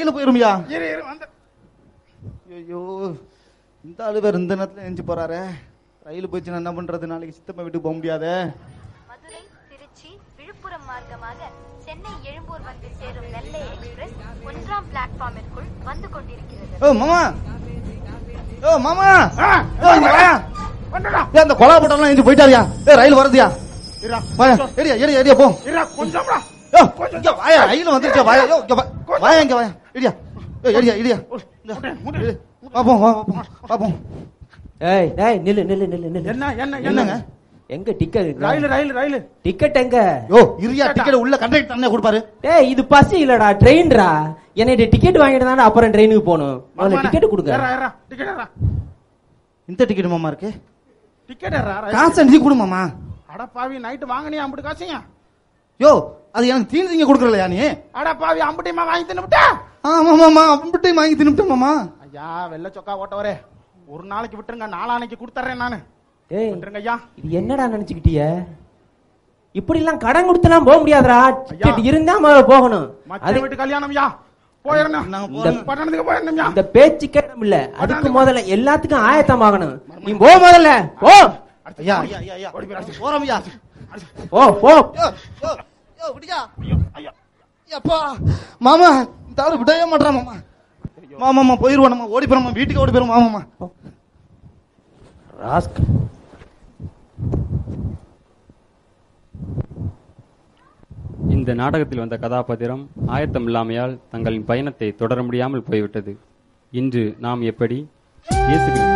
ரயில் போயிருமியா இரு இரு வந்து ஐயோ இந்த ஆளு வேற இந்த நேரத்துல எஞ்சி போறாரே ரயில் போயிடுச்சுன்னா என்ன பண்றது நாளைக்கு சித்தப்பா வீட்டுக்கு போக முடியாதே மதுரை திருச்சி விழுப்புரம் மார்க்கமாக சென்னை எழும்பூர் வந்து சேரும் நெல்லை எக்ஸ்பிரஸ் ஒன்றாம் பிளாட்ஃபார்மிற்குள் வந்து கொண்டிருக்கிறது ஓ மாமா ஓ மாமா ஆ, ஓ இங்க வாயா வந்துடா ஏய், அந்த கொலா போட்டெல்லாம் எஞ்சி போயிட்டாரியா ஏ ரயில் வருதுயா இருடா வாயா ஏரியா ஏரியா ஏரியா போ இருடா கொஞ்சம்டா யோ இங்க வாயா ரயில் வந்துருச்சா வாயா யோ இங்க வா. வாயா இங்க வாயா இடியா ஏய் ஏரியா இடியா முட்டு, முட்டு. பாப்போம் வா பாப்போம் பாப்போம் ஏய் டேய் நில்லு நில்லு நில்லு நில்லு என்ன என்ன என்னங்க என்னங்க எங்க டிக்கெட் ரயில் ரயில் ரயில் டிக்கெட் எங்க யோ இரியா டிக்கெட் உள்ள கண்டக்டர் அண்ணே கொடுப்பாரு டேய் இது பஸ் இல்லடா ட்ரெயின்டா என்னைய டிக்கெட் வாங்கிட்டு தானே அப்புறம் ட்ரெயினுக்கு போகணும் முதல்ல டிக்கெட் கொடுங்க ஏறா ஏறா டிக்கெட் ஏறா இந்த டிக்கெட் மாமா இருக்கு டிக்கெட் ஏறா ரயில். காசு நீ கொடு மாமா அட பாவி நைட்டு வாங்கினியா அம்புட்டு காசுங்க யோ அது எனக்கு தீனி திங்க கொடுக்கறலையா நீ அட பாவி அம்புட்டியமா வாங்கி தின்னுட்டா ஆமா மாமா அப்படின்ட்டு வாங்கி தின்னுட்டேன் மாமா ஐயா வெள்ளை சொக்கா ஓட்டவரே ஒரு நாளைக்கு விட்டுருங்க நாளானைக்கு கொடுத்துறேன் நானு ஏய் விட்டுருங்க ஐயா இது என்னடா நினைச்சுக்கிட்டிய இப்படி எல்லாம் கடன் கொடுத்தெல்லாம் போக முடியாதுடா டிக்கெட் இருந்தா முதல்ல போகணும் மச்ச அது வீட்டு கல்யாணம் ஐயா போயிடணும் நாங்க இந்த- போறோம். பட்டணத்துக்கு போயிடணும் ஐயா இந்த பேச்சுக்கே இடம் இல்ல அதுக்கு முதல்ல எல்லாத்துக்கும் ஆயத்தம் ஆகணும் நீ போ முதல்ல போ ஐயா ஐயா ஐயா ஐயா போறோம் ஐயா போ போ யோ யோ யோ விடியா அப்பா மாமா இந்த ஆளு விடவே மாட்டான் மாமா மாமாமா போயிருவோம் நம்ம ஓடி போறோம் வீட்டுக்கு ஓடி போயிரும் மாமாமா ராஸ்கல் இந்த நாடகத்தில் வந்த கதாபாத்திரம் ஆயத்தம் இல்லாமையால் தங்களின் பயணத்தை தொடர முடியாமல் போய்விட்டது இன்று நாம் எப்படி இயேசு கிறிஸ்து